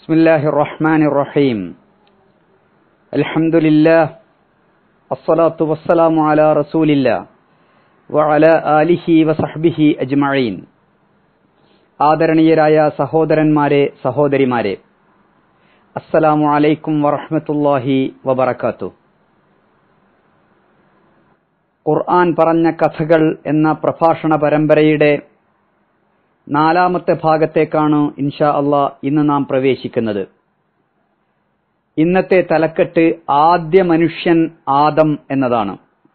بسم الله الرحمن الرحيم الحمد لله الصلاة والسلام على رسول الله وعلى آله وصحبه أجمعين ആദരണീയരായ സഹോദരന്മാരെ സഹോദരിമാരെ അസ്സലാമു അലൈക്കും വറഹ്മത്തുള്ളാഹി വബറകാത്തു ഖുർആൻ പറഞ്ഞ കഥകൾ എന്ന പ്രഭാഷണ പരമ്പരയുടെ നാലാമത്തെ ഭാഗത്തേക്കാണ് ഇൻഷാ അള്ളാ ഇന്ന് നാം പ്രവേശിക്കുന്നത് ഇന്നത്തെ തലക്കെട്ട് ആദ്യ മനുഷ്യൻ ആദം എന്നതാണ്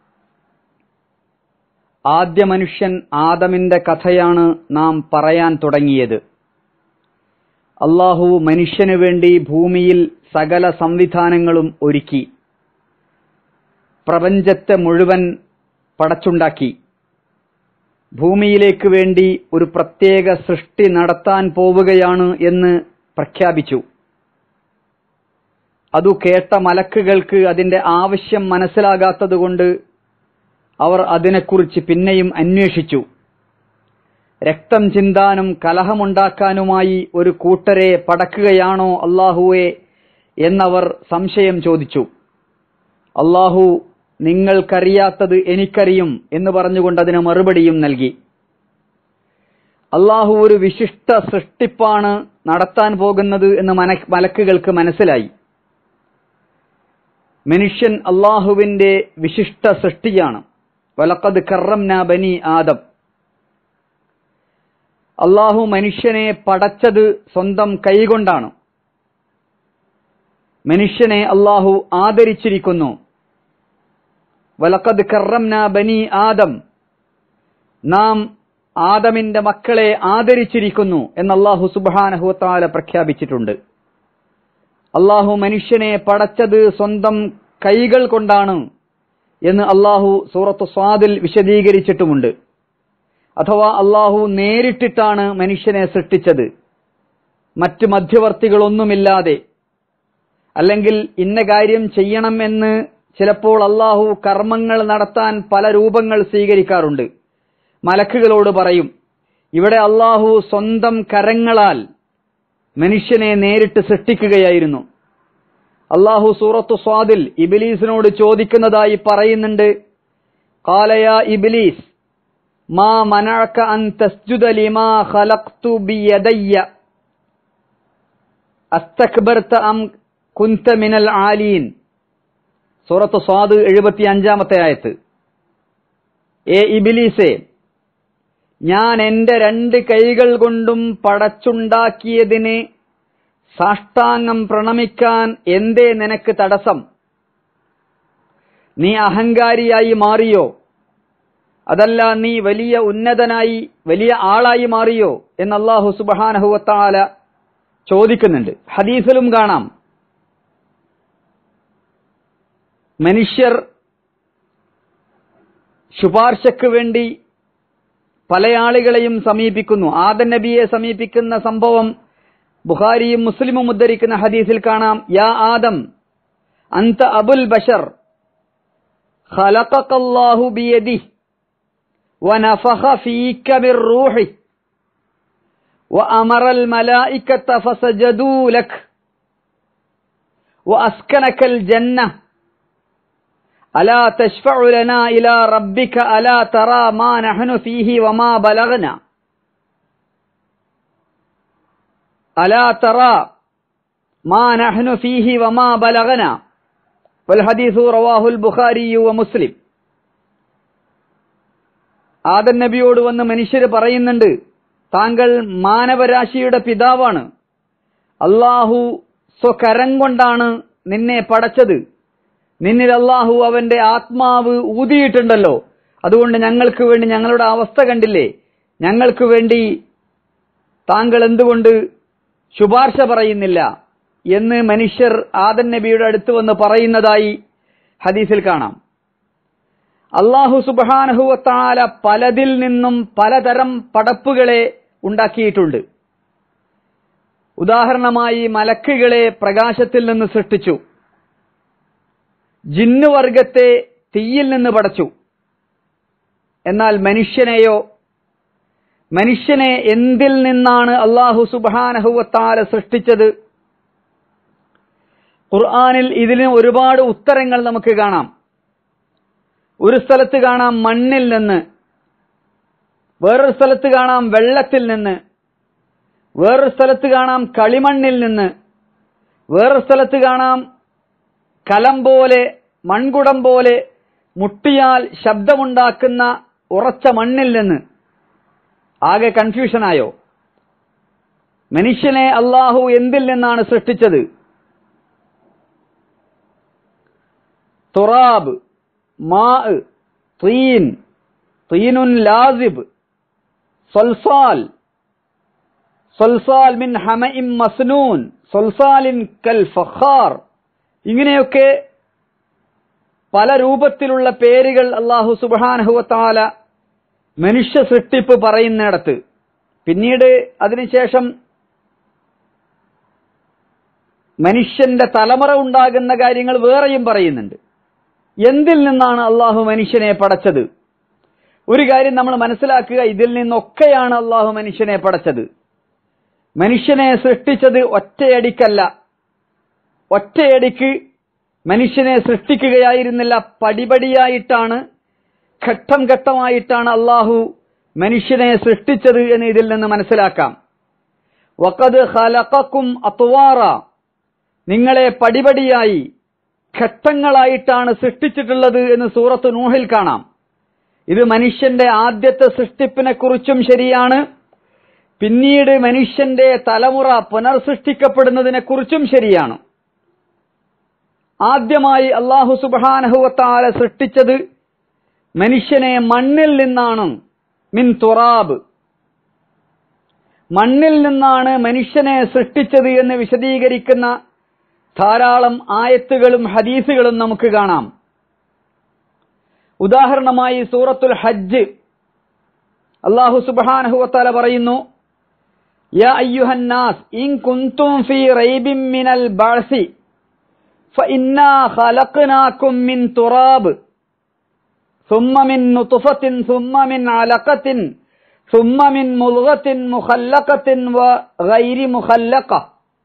ആദ്യ മനുഷ്യൻ ആദമിന്റെ കഥയാണ് നാം പറയാൻ തുടങ്ങിയത് അള്ളാഹു മനുഷ്യനു വേണ്ടി ഭൂമിയിൽ സകല സംവിധാനങ്ങളും ഒരുക്കി പ്രപഞ്ചത്തെ മുഴുവൻ പടച്ചുണ്ടാക്കി ഭൂമിയിലേക്ക് വേണ്ടി ഒരു പ്രത്യേക സൃഷ്ടി നടത്താൻ പോവുകയാണ് എന്ന് പ്രഖ്യാപിച്ചു അതു കേട്ട മലക്കുകൾക്ക് അതിന്റെ ആവശ്യം മനസ്സിലാകാത്തതുകൊണ്ട് അവർ അതിനെക്കുറിച്ച് പിന്നെയും അന്വേഷിച്ചു രക്തം ചിന്താനും കലഹമുണ്ടാക്കാനുമായി ഒരു കൂട്ടരെ പടക്കുകയാണോ അള്ളാഹുവെ എന്നവർ സംശയം ചോദിച്ചു അള്ളാഹു നിങ്ങൾക്കറിയാത്തത് എനിക്കറിയും എന്ന് പറഞ്ഞുകൊണ്ട് അതിന് മറുപടിയും നൽകി അള്ളാഹു ഒരു വിശിഷ്ട സൃഷ്ടിപ്പാണ് നടത്താൻ പോകുന്നത് എന്ന് മന മലക്കുകൾക്ക് മനസ്സിലായി മനുഷ്യൻ അള്ളാഹുവിന്റെ വിശിഷ്ട സൃഷ്ടിയാണ് വലക്കത് കറംന ബനി ആദം അള്ളാഹു മനുഷ്യനെ പടച്ചത് സ്വന്തം കൈകൊണ്ടാണ് മനുഷ്യനെ അള്ളാഹു ആദരിച്ചിരിക്കുന്നു വലക്കത് കറംന ബനി ആദം നാം ആദമിന്റെ മക്കളെ ആദരിച്ചിരിക്കുന്നു എന്ന് അള്ളാഹു സുബാനഹുത്താല പ്രഖ്യാപിച്ചിട്ടുണ്ട് അള്ളാഹു മനുഷ്യനെ പടച്ചത് സ്വന്തം കൈകൾ കൊണ്ടാണ് എന്ന് അള്ളാഹു സൂറത്ത് സ്വാദിൽ വിശദീകരിച്ചിട്ടുമുണ്ട് അഥവാ അള്ളാഹു നേരിട്ടിട്ടാണ് മനുഷ്യനെ സൃഷ്ടിച്ചത് മറ്റ് മധ്യവർത്തികളൊന്നുമില്ലാതെ അല്ലെങ്കിൽ ഇന്ന കാര്യം ചെയ്യണം എന്ന് ചിലപ്പോൾ അള്ളാഹു കർമ്മങ്ങൾ നടത്താൻ പല രൂപങ്ങൾ സ്വീകരിക്കാറുണ്ട് മലക്കുകളോട് പറയും ഇവിടെ അള്ളാഹു സ്വന്തം കരങ്ങളാൽ മനുഷ്യനെ നേരിട്ട് സൃഷ്ടിക്കുകയായിരുന്നു അള്ളാഹു സൂറത്തു സ്വാദിൽ ഇബിലീസിനോട് ചോദിക്കുന്നതായി പറയുന്നുണ്ട് കാലയ ഇബിലീസ് മാ മനഴക്ക അൻ തസ്ജുദ ലിമാ ഖലഖ്തു ബിയദയ്യ അസ്തക്ബർത അം കുന്ത മിനൽ ആലീൻ സൂറത്ത് സ്വാദ് എഴുപത്തി അഞ്ചാമത്തെ ആയത്ത് ഏ ഇബിലീസെ ഞാൻ എന്റെ രണ്ട് കൈകൾ കൊണ്ടും പടച്ചുണ്ടാക്കിയതിന് സാഷ്ടാംഗം പ്രണമിക്കാൻ എന്തേ നിനക്ക് തടസ്സം നീ അഹങ്കാരിയായി മാറിയോ അതല്ല നീ വലിയ ഉന്നതനായി വലിയ ആളായി മാറിയോ എന്ന് അള്ളാഹു സുബാനഹുവത്താല ചോദിക്കുന്നുണ്ട് ഹദീസിലും കാണാം മനുഷ്യർ ശുപാർശയ്ക്ക് വേണ്ടി പല ആളുകളെയും സമീപിക്കുന്നു ആദൻ നബിയെ സമീപിക്കുന്ന സംഭവം ബുഖാരിയും മുസ്ലിമും ഉദ്ധരിക്കുന്ന ഹദീസിൽ കാണാം യാ ആദം അന്ത അബുൽ ബഷർ ഖലഖല്ലാഹു ബിയദി ونفخ فيك من روحه وأمر الملائكة فسجدوا لك وأسكنك الجنة ألا تشفع لنا إلى ربك ألا ترى ما نحن فيه وما بلغنا ألا ترى ما نحن فيه وما بلغنا والحديث رواه البخاري ومسلم ആദൻ നബിയോട് വന്ന് മനുഷ്യർ പറയുന്നുണ്ട് താങ്കൾ മാനവരാശിയുടെ പിതാവാണ് അള്ളാഹു സ്വകരം കൊണ്ടാണ് നിന്നെ പടച്ചത് നിന്നിൽ അള്ളാഹു അവന്റെ ആത്മാവ് ഊതിയിട്ടുണ്ടല്ലോ അതുകൊണ്ട് ഞങ്ങൾക്ക് വേണ്ടി ഞങ്ങളുടെ അവസ്ഥ കണ്ടില്ലേ ഞങ്ങൾക്ക് വേണ്ടി താങ്കൾ എന്തുകൊണ്ട് ശുപാർശ പറയുന്നില്ല എന്ന് മനുഷ്യർ ആദൻ നബിയുടെ അടുത്ത് വന്ന് പറയുന്നതായി ഹദീസിൽ കാണാം അള്ളാഹു സുബാനഹുവത്താല പലതിൽ നിന്നും പലതരം പടപ്പുകളെ ഉണ്ടാക്കിയിട്ടുണ്ട് ഉദാഹരണമായി മലക്കുകളെ പ്രകാശത്തിൽ നിന്ന് സൃഷ്ടിച്ചു ജിന്നുവർഗത്തെ തീയിൽ നിന്ന് പടച്ചു എന്നാൽ മനുഷ്യനെയോ മനുഷ്യനെ എന്തിൽ നിന്നാണ് അള്ളാഹു സുബാനഹുവത്താല സൃഷ്ടിച്ചത് ഖുർആനിൽ ഇതിന് ഒരുപാട് ഉത്തരങ്ങൾ നമുക്ക് കാണാം ഒരു സ്ഥലത്ത് കാണാം മണ്ണിൽ നിന്ന് വേറൊരു സ്ഥലത്ത് കാണാം വെള്ളത്തിൽ നിന്ന് വേറൊരു സ്ഥലത്ത് കാണാം കളിമണ്ണിൽ നിന്ന് വേറൊരു സ്ഥലത്ത് കാണാം കലം പോലെ മൺകുടം പോലെ മുട്ടിയാൽ ശബ്ദമുണ്ടാക്കുന്ന ഉറച്ച മണ്ണിൽ നിന്ന് ആകെ കൺഫ്യൂഷനായോ മനുഷ്യനെ അള്ളാഹു എന്തിൽ നിന്നാണ് സൃഷ്ടിച്ചത് തുറാബ് മാ തീൻ തീനുൻ ലാസിബ് സൊൽസാൽ സൊൽസാൽ മിൻ ഹമഇം മസ്നൂൻ സൊൽസാലിൻ കൽ ഫഖാർ ഇങ്ങനെയൊക്കെ പല രൂപത്തിലുള്ള പേരുകൾ അള്ളാഹു സുബാനഹുവത്താല മനുഷ്യ സൃഷ്ടിപ്പ് പറയുന്നിടത്ത് പിന്നീട് അതിനുശേഷം മനുഷ്യന്റെ തലമുറ ഉണ്ടാകുന്ന കാര്യങ്ങൾ വേറെയും പറയുന്നുണ്ട് എന്തിൽ നിന്നാണ് അള്ളാഹു മനുഷ്യനെ പടച്ചത് ഒരു കാര്യം നമ്മൾ മനസ്സിലാക്കുക ഇതിൽ നിന്നൊക്കെയാണ് അള്ളാഹു മനുഷ്യനെ പടച്ചത് മനുഷ്യനെ സൃഷ്ടിച്ചത് ഒറ്റയടിക്കല്ല ഒറ്റയടിക്ക് മനുഷ്യനെ സൃഷ്ടിക്കുകയായിരുന്നില്ല പടിപടിയായിട്ടാണ് ഘട്ടം ഘട്ടമായിട്ടാണ് അള്ളാഹു മനുഷ്യനെ സൃഷ്ടിച്ചത് എന്ന് ഇതിൽ നിന്ന് മനസ്സിലാക്കാം വക്കത് ഹലക്കും അത്വാറ നിങ്ങളെ പടിപടിയായി ഘട്ടങ്ങളായിട്ടാണ് സൃഷ്ടിച്ചിട്ടുള്ളത് എന്ന് സൂറത്ത് നൂഹിൽ കാണാം ഇത് മനുഷ്യന്റെ ആദ്യത്തെ സൃഷ്ടിപ്പിനെ കുറിച്ചും ശരിയാണ് പിന്നീട് മനുഷ്യന്റെ തലമുറ പുനർസൃഷ്ടിക്കപ്പെടുന്നതിനെ കുറിച്ചും ശരിയാണ് ആദ്യമായി അള്ളാഹു സുബാനഹുവത്താല സൃഷ്ടിച്ചത് മനുഷ്യനെ മണ്ണിൽ നിന്നാണ് മിൻ തുറാബ് മണ്ണിൽ നിന്നാണ് മനുഷ്യനെ സൃഷ്ടിച്ചത് എന്ന് വിശദീകരിക്കുന്ന ധാരാളം ആയത്തുകളും ഹദീസുകളും നമുക്ക് കാണാം ഉദാഹരണമായി സൂറത്തുൽ ഹജ്ജ് അള്ളാഹു സുബാനഹുവത്താല പറയുന്നു യാ അയ്യുഹന്നാസ് ഇൻ കുന്തും ഫീ റൈബിൻ മിനൽ ബഅസി فإنا خلقناكم من تراب ثم من نطفة ثم من علقة ثم من مضغة مخلقة وغير مخلقة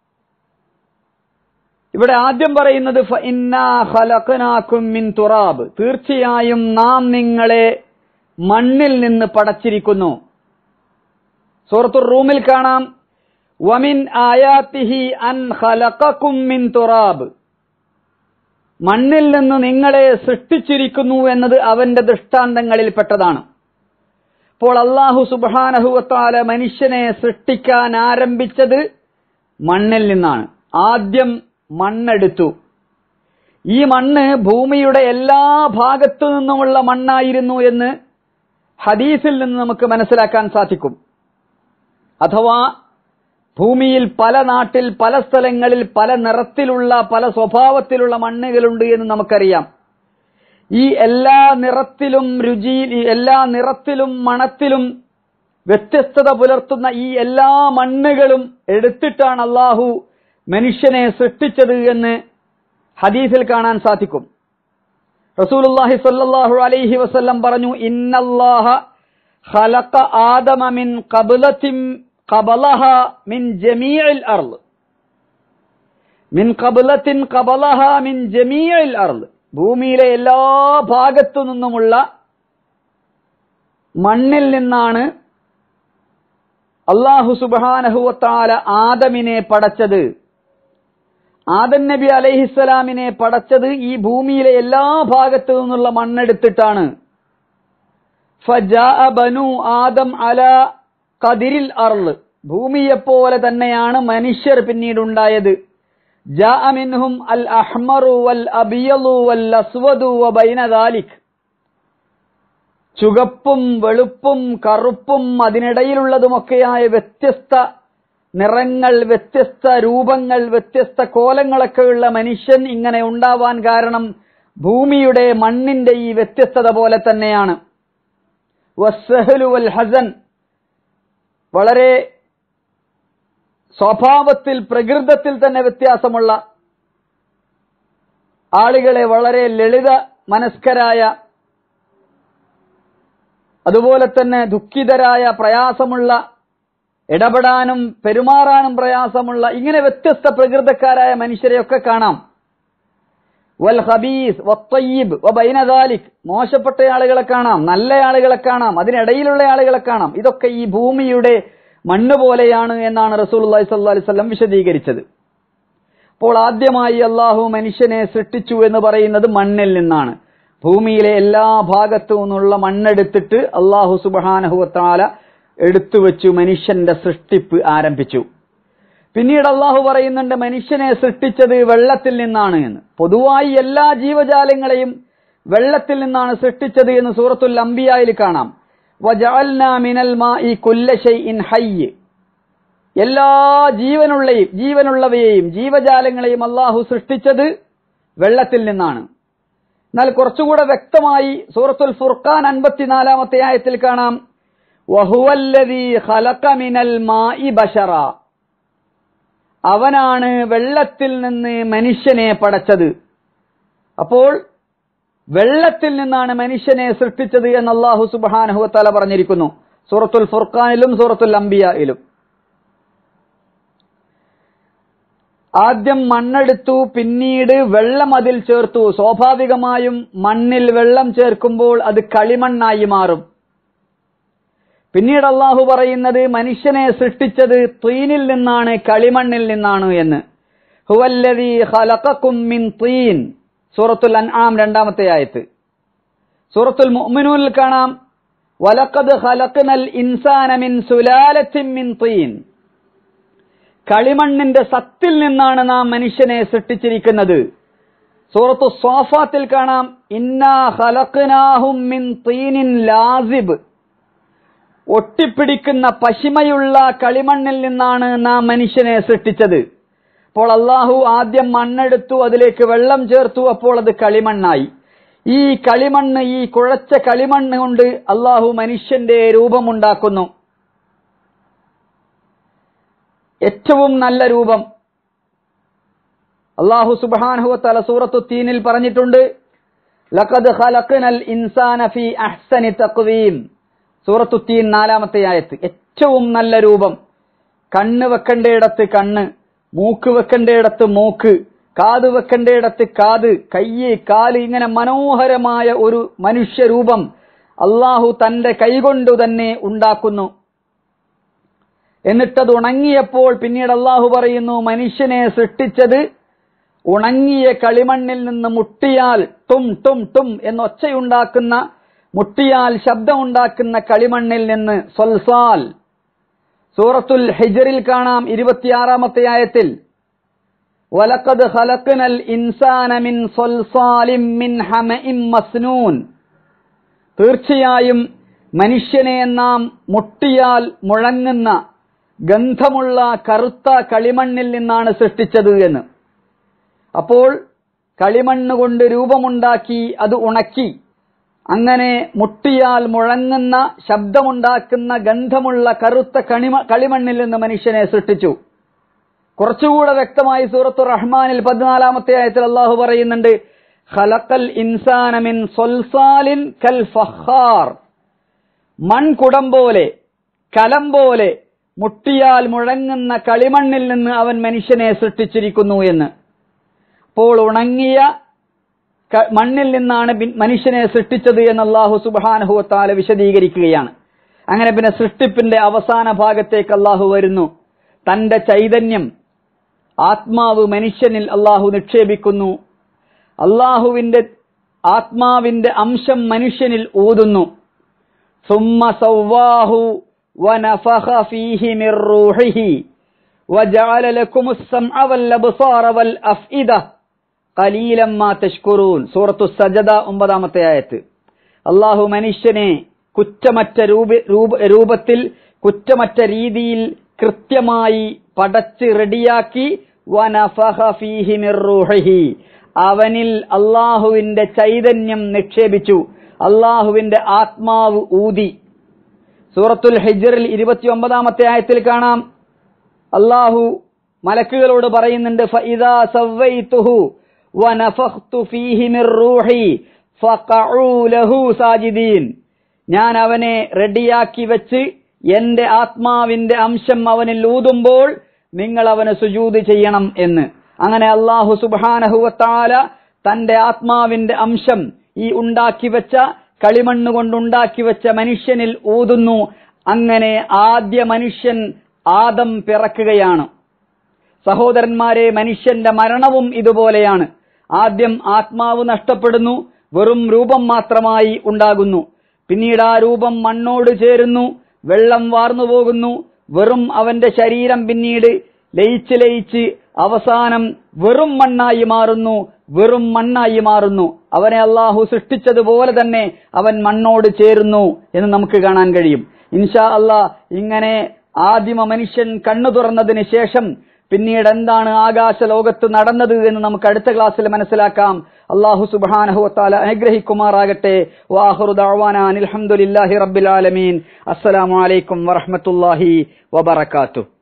ഇവിടെ ആദ്യം പറയുന്നത് ഫഇന്നാ ഖലഖനാകും മിൻ തുറാബ് തീർച്ചയായും നാം നിങ്ങളെ മണ്ണിൽ നിന്ന് പടച്ചിരിക്കുന്നു സൂറത്തുർ റൂമിൽ കാണാം വമിൻ ആയാത്തിഹി അൻ ഖലഖകും മിൻ തുറാബ് മണ്ണിൽ നിന്ന് നിങ്ങളെ സൃഷ്ടിച്ചിരിക്കുന്നു എന്നത് അവന്റെ ദൃഷ്ടാന്തങ്ങളിൽപ്പെട്ടതാണ് അപ്പോൾ അള്ളാഹു സുബാനഹുവത്താല മനുഷ്യനെ സൃഷ്ടിക്കാൻ ആരംഭിച്ചത് മണ്ണിൽ നിന്നാണ് ആദ്യം മണ്ണെടുത്തു ഈ മണ്ണ് ഭൂമിയുടെ എല്ലാ ഭാഗത്തു നിന്നുമുള്ള മണ്ണായിരുന്നു എന്ന് ഹദീസിൽ നിന്ന് നമുക്ക് മനസ്സിലാക്കാൻ സാധിക്കും അഥവാ ഭൂമിയിൽ പല നാട്ടിൽ പല സ്ഥലങ്ങളിൽ പല നിറത്തിലുള്ള പല സ്വഭാവത്തിലുള്ള മണ്ണുകളുണ്ട് എന്ന് നമുക്കറിയാം ഈ എല്ലാ നിറത്തിലും രുചിയിൽ ഈ എല്ലാ നിറത്തിലും മണത്തിലും വ്യത്യസ്തത പുലർത്തുന്ന ഈ എല്ലാ മണ്ണുകളും എടുത്തിട്ടാണ് അള്ളാഹു മനുഷ്യനെ സൃഷ്ടിച്ചത് എന്ന് ഹദീസിൽ കാണാൻ സാധിക്കും റസൂലുള്ളാഹി സ്വല്ലല്ലാഹു അലൈഹി വസല്ലം പറഞ്ഞു ഇന്നല്ലാഹ ഖലഖ ആദമ മിൻ ഖബ്ലത്തിൻ ഖബലഹ മിൻ ജമീഇൽ അർള് മിൻ ഖബ്ലത്തിൻ ഖബലഹ മിൻ ജമീഇൽ അർള് ഭൂമിയിലെ എല്ലാ ഭാഗത്തു നിന്നുമുള്ള മണ്ണിൽ നിന്നാണ് അള്ളാഹു സുബാനഹുവത്താല ആദമിനെ പടച്ചത് ആദം നബി അലൈഹിസ്സലാമിനെ പടച്ചത് ഈ ഭൂമിയിലെ എല്ലാ ഭാഗത്തു നിന്നുള്ള മണ്ണെടുത്തിട്ടാണ് ഫജാഅ ബനു ആദം അല കതിരിൽ അർള് ഭൂമിയെപ്പോലെ തന്നെയാണ് മനുഷ്യർ പിന്നീടുണ്ടായത് ജാഅ മിൻഹും അൽ അഹ്മറു വൽ അബിയലു വൽ അസ്വദു വബൈന ദാലിക് ചുകപ്പും വെളുപ്പും കറുപ്പും അതിനിടയിലുള്ളതുമൊക്കെയായ വ്യത്യസ്ത നിറങ്ങൾ വ്യത്യസ്ത രൂപങ്ങൾ വ്യത്യസ്ത കോലങ്ങളൊക്കെയുള്ള മനുഷ്യൻ ഇങ്ങനെ ഉണ്ടാവാൻ കാരണം ഭൂമിയുടെ മണ്ണിന്റെ ഈ വ്യത്യസ്തത പോലെ തന്നെയാണ് വസ്സഹലു വൽ ഹസൻ വളരെ സ്വഭാവത്തിൽ പ്രകൃതത്തിൽ തന്നെ വ്യത്യാസമുള്ള ആളുകളെ വളരെ ലളിത മനസ്കരായ അതുപോലെ തന്നെ ദുഃഖിതരായ പ്രയാസമുള്ള ഇടപെടാനും പെരുമാറാനും പ്രയാസമുള്ള ഇങ്ങനെ വ്യത്യസ്ത പ്രകൃതക്കാരായ മനുഷ്യരെയൊക്കെ കാണാം വൽ ഹബീസ് വത്തയ്യിബ് വബൈന ദാലിക് മോശപ്പെട്ട ആളുകളെ കാണാം നല്ല ആളുകളെ കാണാം അതിനിടയിലുള്ള ആളുകളെ കാണാം ഇതൊക്കെ ഈ ഭൂമിയുടെ മണ്ണ് പോലെയാണ് എന്നാണ് റസൂലുള്ളാഹി സ്വല്ലല്ലാഹി അലൈഹി വസല്ലം വിശദീകരിച്ചത് അപ്പോൾ ആദ്യമായി അള്ളാഹു മനുഷ്യനെ സൃഷ്ടിച്ചു എന്ന് പറയുന്നത് മണ്ണിൽ നിന്നാണ് ഭൂമിയിലെ എല്ലാ ഭാഗത്തു നിന്നുള്ള മണ്ണെടുത്തിട്ട് അള്ളാഹു സുബാനഹുവത്താല എടുത്തു വെച്ചു മനുഷ്യന്റെ സൃഷ്ടിപ്പ് ആരംഭിച്ചു പിന്നീട് അള്ളാഹു പറയുന്നുണ്ട് മനുഷ്യനെ സൃഷ്ടിച്ചത് വെള്ളത്തിൽ നിന്നാണ് എന്ന് പൊതുവായി എല്ലാ ജീവജാലങ്ങളെയും വെള്ളത്തിൽ നിന്നാണ് സൃഷ്ടിച്ചത് എന്ന് സൂറത്തുൽ അംബിയായിൽ കാണാം വജഅൽനാ മിനൽ മാഇ കുല്ല ഷൈഇൻ ഹയ്യ് എല്ലാ ജീവനുള്ളയും ജീവനുള്ളവയെയും ജീവജാലങ്ങളെയും അള്ളാഹു സൃഷ്ടിച്ചത് വെള്ളത്തിൽ നിന്നാണ് എന്നാൽ കുറച്ചുകൂടെ വ്യക്തമായി സൂറത്തുൽ ഫുർഖാൻ അൻപത്തിനാലാമത്തെ ആയത്തിൽ കാണാം വഹുവല്ലദീ ഖലഖ മിനൽ മാഇ ബശറ അവനാണ് വെള്ളത്തിൽ നിന്ന് മനുഷ്യനെ പടച്ചത് അപ്പോൾ വെള്ളത്തിൽ നിന്നാണ് മനുഷ്യനെ സൃഷ്ടിച്ചത് എന്ന് അള്ളാഹു സുബ്ഹാനഹു തആല പറഞ്ഞിരിക്കുന്നു സൂറത്തുൽ ഫുർഖാനിലും സൂറത്തുൽ അംബിയയിലും ആദ്യം മണ്ണെടുത്തു പിന്നീട് വെള്ളം അതിൽ ചേർത്തു സ്വാഭാവികമായും മണ്ണിൽ വെള്ളം ചേർക്കുമ്പോൾ അത് കളിമണ്ണായി മാറും പിന്നീട് അള്ളാഹു പറയുന്നത് മനുഷ്യനെ സൃഷ്ടിച്ചത് തീനിൽ നിന്നാണ് കളിമണ്ണിൽ നിന്നാണ് എന്ന് ഹുവല്ലദീ ഖലഖക്കും മിൻ തീൻ സൂറത്തുൽ അൻആം രണ്ടാമത്തെ ആയത്ത് സൂറത്തുൽ മുഅ്മിനൂനിൽ കാണാം വലഖദ് ഖലഖ്നൽ ഇൻസാന മിൻ സുലാലത്തിൻ മിൻ തീൻ കളിമണ്ണിന്റെ സത്തിൽ നിന്നാണ് നാം മനുഷ്യനെ സൃഷ്ടിച്ചിരിക്കുന്നത് സൂറത്തു സ്വാഫാത്തിൽ കാണാം ഇന്നാ ഖലഖ്നാഹും മിൻ തീനിൻ ലാസിബ് ഒട്ടിപ്പിടിക്കുന്ന പശിമയുള്ള കളിമണ്ണിൽ നിന്നാണ് നാം മനുഷ്യനെ സൃഷ്ടിച്ചത് അപ്പോൾ അള്ളാഹു ആദ്യം മണ്ണെടുത്തു അതിലേക്ക് വെള്ളം ചേർത്തു അപ്പോൾ അത് കളിമണ്ണായി ഈ കളിമണ്ണ് ഈ കുഴച്ച കളിമണ്ണ് കൊണ്ട് അള്ളാഹു മനുഷ്യന്റെ രൂപമുണ്ടാക്കുന്നു ഏറ്റവും നല്ല രൂപം അള്ളാഹു സുബ്ഹാനഹു തല സൂറത്തു തീനിൽ പറഞ്ഞിട്ടുണ്ട് ലഖദ് ഖലഖ്നൽ ഇൻസാന ഫീ അഹ്സനി തഖ്വീം സൂറത്തു തീൻ നാലാമത്തെ ആയത്ത് ഏറ്റവും നല്ല രൂപം കണ്ണ് വെക്കേണ്ടയിടത്ത് കണ്ണ് മൂക്ക് വെക്കേണ്ടയിടത്ത് മൂക്ക് കാത് വെക്കേണ്ടയിടത്ത് കാത് കയ്യ് കാല് ഇങ്ങനെ മനോഹരമായ ഒരു മനുഷ്യരൂപം അള്ളാഹു തന്റെ കൈകൊണ്ടു തന്നെ ഉണ്ടാക്കുന്നു എന്നിട്ടത് ഉണങ്ങിയപ്പോൾ പിന്നീട് അള്ളാഹു പറയുന്നു മനുഷ്യനെ സൃഷ്ടിച്ചത് ഉണങ്ങിയ കളിമണ്ണിൽ നിന്ന് മുട്ടിയാൽ ടും ടും ടും എന്നൊച്ചയുണ്ടാക്കുന്ന മുട്ടിയാൽ ശബ്ദമുണ്ടാക്കുന്ന കളിമണ്ണിൽ നിന്ന് സൊൽസാൽ സൂറത്തുൽ ഹിജറിൽ കാണാം ഇരുപത്തിയാറാമത്തെ ആയത്തിൽ വലക്കത് ഖലഖ്നൽ ഇൻസാന മിൻ സൊൽസാലിം മിൻ ഹമഇം മസ്നൂൻ തീർച്ചയായും മനുഷ്യനെ നാം മുട്ടിയാൽ മുഴങ്ങുന്ന ഗന്ധമുള്ള കറുത്ത കളിമണ്ണിൽ നിന്നാണ് സൃഷ്ടിച്ചത് എന്ന് അപ്പോൾ കളിമണ്ണ് കൊണ്ട് രൂപമുണ്ടാക്കി അത് ഉണക്കി അങ്ങനെ മുട്ടിയാൽ മുഴങ്ങുന്ന ശബ്ദമുണ്ടാക്കുന്ന ഗന്ധമുള്ള കറുത്ത കണിമ കളിമണ്ണിൽ നിന്ന് മനുഷ്യനെ സൃഷ്ടിച്ചു കുറച്ചുകൂടെ വ്യക്തമായി സൂറത്തു റഹ്മാനിൽ പതിനാലാമത്തെ ആയത്തിൽ അള്ളാഹു പറയുന്നുണ്ട് ഖലഖൽ ഇൻസാനമിൻ സൊൽസാലിൻ കൽ ഫഖാർ മൺകുടം പോലെ കലം പോലെ മുട്ടിയാൽ മുഴങ്ങുന്ന കളിമണ്ണിൽ നിന്ന് അവൻ മനുഷ്യനെ സൃഷ്ടിച്ചിരിക്കുന്നു എന്ന് അപ്പോൾ ഉണങ്ങിയ ക- മണ്ണിൽ നിന്നാണ് പിൻ- മനുഷ്യനെ സൃഷ്ടിച്ചത് എന്ന് അള്ളാഹു സുബാനഹുവത്താല വിശദീകരിക്കുകയാണ് അങ്ങനെ പിന്നെ സൃഷ്ടിപ്പിന്റെ അവസാന ഭാഗത്തേക്ക് അള്ളാഹു വരുന്നു തന്റെ ചൈതന്യം ആത്മാവ് മനുഷ്യനിൽ അള്ളാഹു നിക്ഷേപിക്കുന്നു അള്ളാഹുവിന്റെ ആത്മാവിന്റെ അംശം മനുഷ്യനിൽ ഊതുന്നു ثم سواه ونفخ فيه من روحه وجعل لكم السمع والابصار والافئده قليلا ما تشكرون സൂറത്തു സജദ ഒമ്പതാമത്തെ ആയത്ത് അള്ളാഹു മനുഷ്യനെ കുറ്റമറ്റ രൂപ രൂപ രൂപത്തിൽ കുറ്റമറ്റ രീതിയിൽ കൃത്യമായി പടച്ച് റെഡിയാക്കി വനഫഹ ഫീഹി മിർ റൂഹിഹി അവനിൽ അള്ളാഹുവിന്റെ ചൈതന്യം നിക്ഷേപിച്ചു അള്ളാഹുവിന്റെ ആത്മാവ് ഊതി സൂറത്തുൽ ഹിജറിൽ ഇരുപത്തി ഒമ്പതാമത്തെ ആയത്തിൽ കാണാം അള്ളാഹു മലക്കുകളോട് പറയുന്നുണ്ട് ഫഇദാ സവ്വൈതുഹു വനഫഖ്തു ഫീഹി മിർ റൂഹി ഫഖഉ ലഹു സാജിദീൻ ഞാൻ അവനെ റെഡിയാക്കി വെച്ച് എന്റെ ആത്മാവിന്റെ അംശം അവനിൽ ഊതുമ്പോൾ നിങ്ങൾ അവന് സുജൂത് ചെയ്യണം എന്ന് അങ്ങനെ അള്ളാഹു സുബ്ഹാനഹു വതആല തന്റെ ആത്മാവിന്റെ അംശം ഈ ഉണ്ടാക്കി വെച്ച കളിമണ്ണ് കൊണ്ടുണ്ടാക്കി വെച്ച മനുഷ്യനിൽ ഊതുന്നു അങ്ങനെ ആദ്യ മനുഷ്യൻ ആദം പിറക്കുകയാണ് സഹോദരന്മാരെ മനുഷ്യന്റെ മരണവും ഇതുപോലെയാണ് ആദ്യം ആത്മാവ് നഷ്ടപ്പെടുന്നു വെറും രൂപം മാത്രമായി ഉണ്ടാകുന്നു പിന്നീട് ആ രൂപം മണ്ണോട് ചേരുന്നു വെള്ളം വാർന്നു പോകുന്നു വെറും അവന്റെ ശരീരം പിന്നീട് ലയിച്ച് ലയിച്ച് അവസാനം വെറും മണ്ണായി മാറുന്നു വെറും മണ്ണായി മാറുന്നു അവനെ അള്ളാഹു സൃഷ്ടിച്ചതുപോലെ തന്നെ അവൻ മണ്ണോട് ചേരുന്നു എന്ന് നമുക്ക് കാണാൻ കഴിയും ഇൻഷാ അള്ളാ ഇങ്ങനെ ആദിമ മനുഷ്യൻ കണ്ണു തുറന്നതിന് ശേഷം പിന്നീട് എന്താണ് ആകാശ ലോകത്ത് നടന്നത് എന്ന് നമുക്ക് അടുത്ത ക്ലാസ്സിൽ മനസ്സിലാക്കാം അള്ളാഹു സുബ്ഹാനഹു വതആല അനുഗ്രഹിക്കുമാറാകട്ടെ വാഹുറു ദഅവാന അൽഹംദുലില്ലാഹി റബ്ബിൽ ആലമീൻ അസ്സലാമു അലൈക്കും വറഹ്മത്തുള്ളാഹി വബറകാതുഹു